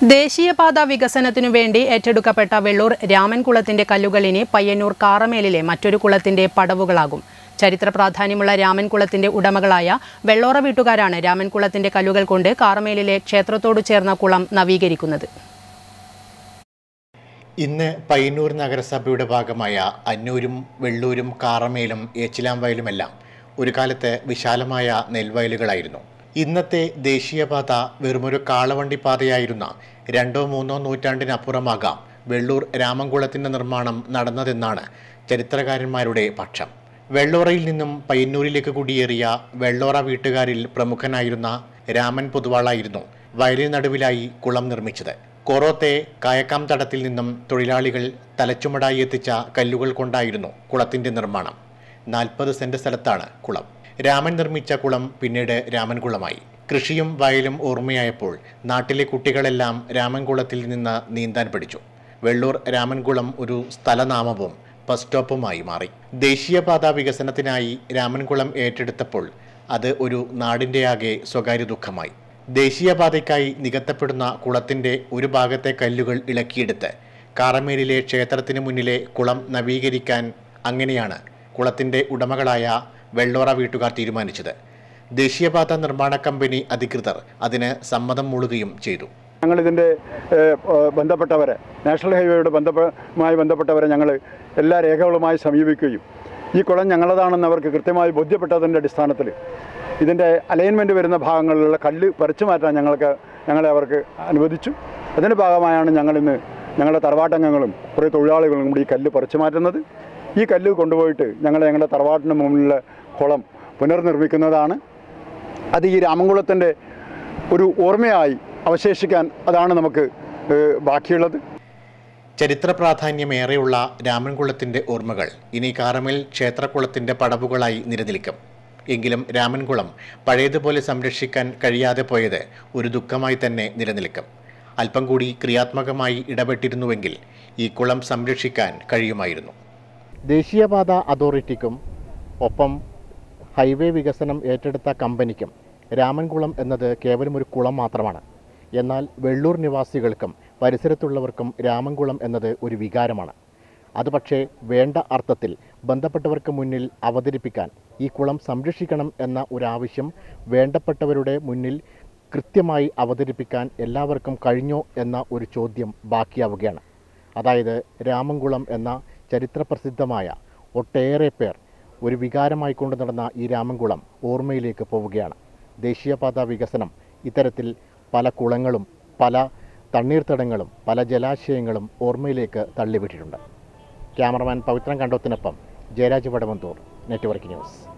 ദേശീയപാത വികസനത്തിനു വേണ്ടി ഏറ്റെടുക്കപ്പെട്ട വെള്ളൂർ രാമൻകുളത്തിന്റെ കല്ലുകൾ ഇനി പയ്യന്നൂർ കാറമേലിലെ മറ്റൊരു കുളത്തിന്റെ പടവുകളാകും ചരിത്ര പ്രാധാന്യമുള്ള രാമൻകുളത്തിന്റെ ഉടമകളായ വെള്ളോറ വീട്ടുകാരാണ് രാമൻകുളത്തിന്റെ കല്ലുകൾ കൊണ്ട് കാറമേലിലെ ക്ഷേത്രത്തോട് ചേർന്ന കുളം നവീകരിക്കുന്നത് ഇന്ന് പയ്യന്നൂർ നഗരസഭയുടെ ഭാഗമായ അന്നൂരും വെള്ളൂരും കാറമേലും ഏച്ചിലാംവയലുമെല്ലാം ഒരു കാലത്ത് വിശാലമായ നെൽവയലുകളായിരുന്നു ഇന്നത്തെ ദേശീയപാത വെറുമൊരു കാളവണ്ടി പാതയായിരുന്ന രണ്ടോ മൂന്നോ നൂറ്റാണ്ടിനപ്പുറമാകാം വെള്ളൂർ രാമൻകുളത്തിന്റെ നിർമ്മാണം നടന്നതെന്നാണ് ചരിത്രകാരന്മാരുടെ പക്ഷം വെള്ളോറയിൽ നിന്നും പയ്യന്നൂരിലേക്ക് കുടിയേറിയ വെള്ളോറ വീട്ടുകാരിൽ പ്രമുഖനായിരുന്ന രാമൻ പൊതുവാളായിരുന്നു വയലിന് നടുവിലായി കുളം നിർമ്മിച്ചത് കൊറോത്തെ കായക്കാം തടത്തിൽ നിന്നും തൊഴിലാളികൾ തലച്ചുമടായി എത്തിച്ച കല്ലുകൾ കൊണ്ടായിരുന്നു കുളത്തിന്റെ നിർമ്മാണം നാൽപ്പത് സെന്റ് സ്ഥലത്താണ് കുളം രാമൻ നിർമ്മിച്ച കുളം പിന്നീട് രാമൻകുളമായി കൃഷിയും വയലും ഓർമ്മയായപ്പോൾ നാട്ടിലെ കുട്ടികളെല്ലാം രാമൻകുളത്തിൽ നിന്ന് നീന്താൻ പഠിച്ചു വെള്ളൂർ രാമൻകുളം ഒരു സ്ഥലനാമവും ബസ് സ്റ്റോപ്പുമായി മാറി ദേശീയപാത വികസനത്തിനായി രാമൻകുളം ഏറ്റെടുത്തപ്പോൾ അത് ഒരു നാടിൻ്റെയാകെ സ്വകാര്യ ദുഃഖമായി ദേശീയപാതയ്ക്കായി നികത്തപ്പെടുന്ന കുളത്തിന്റെ ഒരു ഭാഗത്തെ കല്ലുകൾ ഇളക്കിയെടുത്ത് കാറമേലിലെ ക്ഷേത്രത്തിന് മുന്നിലെ കുളം നവീകരിക്കാൻ അങ്ങനെയാണ് കുളത്തിന്റെ ഉടമകളായ വെള്ളോറ വീട്ടുകാർ തീരുമാനിച്ചത് ദേശീയപാത നിർമ്മാണ കമ്പനി അധികൃതർ അതിന് സമ്മതം മൂളുകയും ചെയ്തു ഞങ്ങളിതിൻ്റെ ഏഹ്, ഏഹ്, ബന്ധപ്പെട്ടവരെ നാഷണൽ ഹൈവേയുടെ ബന്ധമായി ബന്ധപ്പെട്ടവരെ ഞങ്ങൾ എല്ലാ രേഖകളുമായി സമീപിക്കുകയും ഈ കുളം ഞങ്ങളതാണെന്ന് അവർക്ക് കൃത്യമായി ബോധ്യപ്പെട്ടതിൻ്റെ അടിസ്ഥാനത്തിൽ ഇതിൻ്റെ അലൈൻമെൻറ്റ് വരുന്ന ഭാഗങ്ങളിലുള്ള കല്ല് പറിച്ചു മാറ്റാൻ ഞങ്ങൾക്ക് ഞങ്ങളെ അവർക്ക് അനുവദിച്ചു അതിൻ്റെ ഭാഗമായാണ് ഞങ്ങളിന്ന് ഞങ്ങളുടെ തറവാട്ടംഗങ്ങളും കുറേ തൊഴിലാളികളും കൂടി ഈ കല്ല് പറിച്ചു മാറ്റുന്നത് ഈ കല്ല് കൊണ്ടുപോയിട്ട് ഞങ്ങൾ ഞങ്ങളുടെ തറവാട്ടിന് മുന്നിലുള്ള കുളം പുനർനിർമ്മിക്കുന്നതാണ് അത് ഈ രാമൻകുളത്തിൻ്റെ ഒരു ഓർമ്മയായി അവശേഷിക്കാൻ അതാണ് നമുക്ക് ഏഹ്, ബാക്കിയുള്ളത് ചരിത്ര പ്രാധാന്യമേറെയുള്ള രാമൻകുളത്തിന്റെ ഓർമ്മകൾ ഇനി കാറമേൽ ക്ഷേത്രക്കുളത്തിന്റെ പടവുകളായി നിലനിൽക്കും എങ്കിലും രാമൻകുളം പഴയതുപോലെ സംരക്ഷിക്കാൻ കഴിയാതെ പോയത് ഒരു ദുഃഖമായി തന്നെ നിലനിൽക്കും അല്പം കൂടി ക്രിയാത്മകമായി ഇടപെട്ടിരുന്നുവെങ്കിൽ ഈ കുളം സംരക്ഷിക്കാൻ കഴിയുമായിരുന്നു ദേശീയപാത അതോറിറ്റിക്കും ഒപ്പം ഹൈവേ വികസനം ഏറ്റെടുത്ത കമ്പനിക്കും രാമൻകുളം എന്നത് കേവലം ഒരു കുളം മാത്രമാണ് എന്നാൽ വെള്ളൂർ നിവാസികൾക്കും പരിസരത്തുള്ളവർക്കും രാമൻകുളം എന്നത് ഒരു വികാരമാണ് അത് പക്ഷേ വേണ്ട അർത്ഥത്തിൽ ബന്ധപ്പെട്ടവർക്ക് മുന്നിൽ അവതരിപ്പിക്കാൻ ഈ കുളം സംരക്ഷിക്കണം എന്ന ഒരാവശ്യം വേണ്ടപ്പെട്ടവരുടെ മുന്നിൽ കൃത്യമായി അവതരിപ്പിക്കാൻ എല്ലാവർക്കും കഴിഞ്ഞോ എന്ന ഒരു ചോദ്യം ബാക്കിയാവുകയാണ് അതായത് രാമൻകുളം എന്ന ചരിത്രപ്രസിദ്ധമായ ഒട്ടേറെ പേർ ഒരു വികാരമായി കൊണ്ടു നടന്ന ഈ രാമൻകുളം ഓർമ്മയിലേക്ക് പോവുകയാണ് ദേശീയപാത വികസനം ഇത്തരത്തിൽ പല കുളങ്ങളും പല തണ്ണീർത്തടങ്ങളും പല ജലാശയങ്ങളും ഓർമ്മയിലേക്ക് തള്ളിവിട്ടിട്ടുണ്ട് ക്യാമറമാൻ പവിത്രൻ കണ്ടോത്തിനൊപ്പം ജയരാജ് വടവന്തൂർ നെറ്റ്വർക്ക് ന്യൂസ്